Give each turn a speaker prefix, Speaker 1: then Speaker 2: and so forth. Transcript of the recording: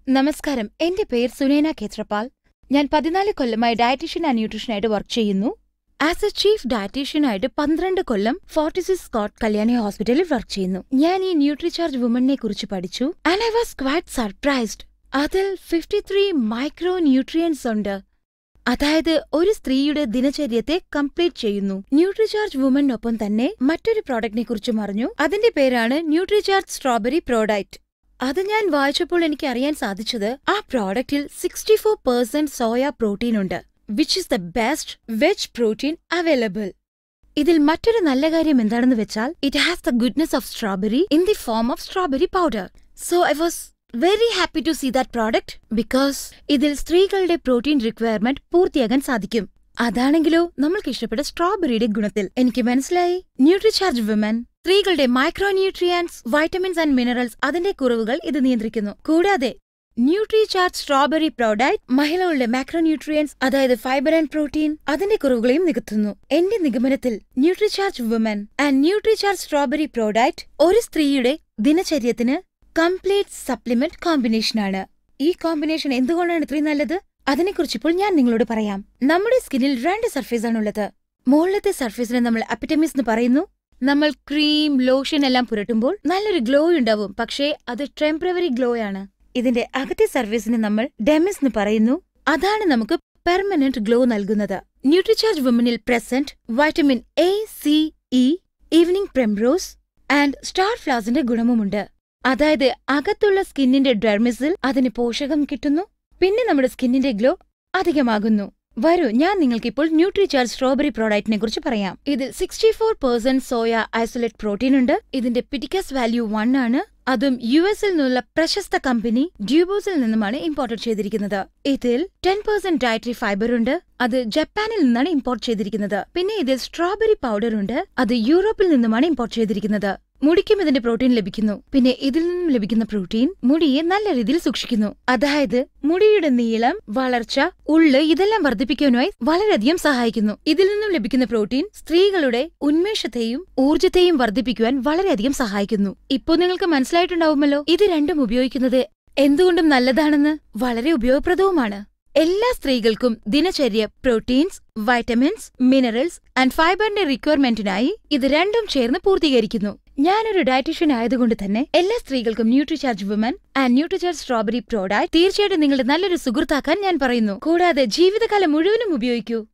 Speaker 1: നമസ്കാരം എന്റെ പേര് സുനേന കേത്രപാൽ ഞാൻ പതിനാല് കൊല്ലമായി ഡയറ്റീഷ്യൻ ആൻഡ് ന്യൂട്രീഷനായിട്ട് വർക്ക് ചെയ്യുന്നു ആസ് എ ചീഫ് ഡയറ്റീഷ്യനായിട്ട് പന്ത്രണ്ട് കൊല്ലം ഫോർട്ടിസിസ് സ്കോട്ട് കല്യാണി ഹോസ്പിറ്റലിൽ വർക്ക് ചെയ്യുന്നു ഞാൻ ഈ ന്യൂട്രിചാർജ് വുമണിനെ കുറിച്ച് പഠിച്ചു and I was quite surprised അതിൽ ഫിഫ്റ്റി ത്രീ മൈക്രോ ന്യൂട്രിയൻസ് ഉണ്ട് അതായത് ഒരു സ്ത്രീയുടെ ദിനചര്യത്തെ കംപ്ലീറ്റ് ചെയ്യുന്നു ന്യൂട്രിചാർജ് വുമനൊപ്പം തന്നെ മറ്റൊരു പ്രോഡക്റ്റിനെ കുറിച്ചും അറിഞ്ഞു അതിന്റെ പേരാണ് ന്യൂട്രിചാർജ് സ്ട്രോബെറി പ്രോഡക്റ്റ് അത് ഞാൻ വായിച്ചപ്പോൾ എനിക്ക് അറിയാൻ സാധിച്ചത് ആ പ്രോഡക്റ്റിൽ sixty four percent soya protein ഉണ്ട് which is the best veg protein available ഇതിൽ മറ്റൊരു നല്ല കാര്യം എന്താണെന്ന് വെച്ചാൽ it has the goodness of strawberry in the form of strawberry powder so I was very happy to see that product because ഇതിൽ സ്ത്രീകളുടെ protein requirement പൂർത്തിയാകാൻ സാധിക്കും അതാണെങ്കിലോ നമ്മൾക്ക് ഇഷ്ടപ്പെട്ട സ്ട്രോബെറിയുടെ ഗുണത്തിൽ എനിക്ക് മനസ്സിലായി ന്യൂട്രിചാർജ് വിമൻ സ്ത്രീകളുടെ micro nutrients vitamins and minerals അതിന്റെ കുറവുകൾ ഇത് നിയന്ത്രിക്കുന്നു കൂടാതെ ന്യൂട്രിചാർജ് സ്ട്രോബെറി പ്രോഡക്റ്റ് മഹിളകളുടെ മാക്രോന്യൂട്രിയൻസ് അതായത് ഫൈബർ ആൻഡ് പ്രോട്ടീൻ അതിന്റെ കുറവുകളെയും നികത്തുന്നു എന്റെ നിഗമനത്തിൽ Nutricharge woman and Nutricharge strawberry product ഒരു സ്ത്രീയുടെ ദിനചര്യത്തിന് കംപ്ലീറ്റ് സപ്ലിമെന്റ് കോമ്പിനേഷനാണ് ഈ കോമ്പിനേഷൻ എന്തുകൊണ്ടാണ് ഇത്രയും നല്ലത് അതിനെക്കുറിച്ച് ഇപ്പോൾ ഞാൻ നിങ്ങളോട് പറയാം നമ്മുടെ സ്കിന്നിൽ രണ്ട് സർഫേസ് ആണുള്ളത് മുകളിലത്തെ സർഫേസിനെ നമ്മൾ അപ്പിറ്റമിസ് എന്ന് പറയുന്നു നമ്മൾ ക്രീം ലോഷൻ എല്ലാം പുരട്ടുമ്പോൾ നല്ലൊരു ഗ്ലോ ഉണ്ടാവും പക്ഷേ അത് ടെമ്പററി ഗ്ലോ ആണ് ഇതിന്റെ അകത്തെ സർഫേസിനെ നമ്മൾ ഡെമിസ് എന്ന് പറയുന്നു അതാണ് നമുക്ക് പെർമനന്റ് ഗ്ലോ നൽകുന്നത് ന്യൂട്രിചാർജ് വുമനിൽ present vitamin A C E evening primrose and star ഫ്ലാസിന്റെ ഗുണവുമുണ്ട് അതായത് അകത്തുള്ള സ്കിന്നിന്റെ ഡെർമിസിൽ അതിന് പോഷകം കിട്ടുന്നു പിന്നെ നമ്മുടെ സ്കിന്നിന്റെ ഗ്ലോ അധികമാകുന്നു വരൂ ഞാൻ നിങ്ങൾക്കിപ്പോൾ ന്യൂട്രിചാർജ് സ്ട്രോബെറി പ്രോഡക്റ്റിനെ കുറിച്ച് പറയാം ഇതിൽ sixty four percent soya isolate protein ഉണ്ട് ഇതിന്റെ പിറ്റിക്കസ് വാല്യൂ വൺ ആണ് അതും യു എസിൽ നിന്നുള്ള പ്രശസ്ത കമ്പനി ഡ്യൂബോസിൽ നിന്നുമാണ് ഇമ്പോർട്ട് ചെയ്തിരിക്കുന്നത് ഇതിൽ ടെൻ പെർസെന്റ് ഡയറ്ററി ഫൈബർ ഉണ്ട് അത് ജപ്പാനിൽ നിന്നാണ് ഇമ്പോർട്ട് ചെയ്തിരിക്കുന്നത് പിന്നെ ഇതിൽ സ്ട്രോബെറി പൗഡർ ഉണ്ട് അത് യൂറോപ്പിൽ നിന്നുമാണ് ഇമ്പോർട്ട് ചെയ്തിരിക്കുന്നത് മുടിക്കും ഇതിന്റെ പ്രോട്ടീൻ ലഭിക്കുന്നു പിന്നെ ഇതിൽ നിന്നും ലഭിക്കുന്ന പ്രോട്ടീൻ മുടിയെ നല്ല രീതിയിൽ സൂക്ഷിക്കുന്നു അതായത് മുടിയുടെ നീളം വളർച്ച ഉള്ള് ഇതെല്ലാം വർദ്ധിപ്പിക്കാനുമായി വളരെയധികം സഹായിക്കുന്നു ഇതിൽ നിന്നും ലഭിക്കുന്ന പ്രോട്ടീൻ സ്ത്രീകളുടെ ഉന്മേഷത്തെയും ഊർജത്തെയും വർദ്ധിപ്പിക്കുവാൻ വളരെയധികം സഹായിക്കുന്നു ഇപ്പോൾ നിങ്ങൾക്ക് മനസ്സിലായിട്ടുണ്ടാവുമല്ലോ ഇത് രണ്ടും ഉപയോഗിക്കുന്നത് എന്തുകൊണ്ടും നല്ലതാണെന്ന് വളരെ ഉപയോഗപ്രദവുമാണ് എല്ലാ സ്ത്രീകൾക്കും ദിനചര്യ പ്രോട്ടീൻസ് വൈറ്റമിൻസ് മിനറൽസ് ആൻഡ് ഫൈബറിന്റെ റിക്വയർമെന്റിനായി ഇത് രണ്ടും ചേർന്ന് പൂർത്തീകരിക്കുന്നു ഞാനൊരു ഡയറ്റീഷ്യൻ ആയതുകൊണ്ട് തന്നെ എല്ലാ സ്ത്രീകൾക്കും Nutricharge woman and Nutricharge strawberry product തീർച്ചയായിട്ടും നിങ്ങളുടെ നല്ലൊരു സുഹൃത്താക്കാൻ ഞാൻ പറയുന്നു കൂടാതെ ജീവിതകാലം മുഴുവനും ഉപയോഗിക്കൂ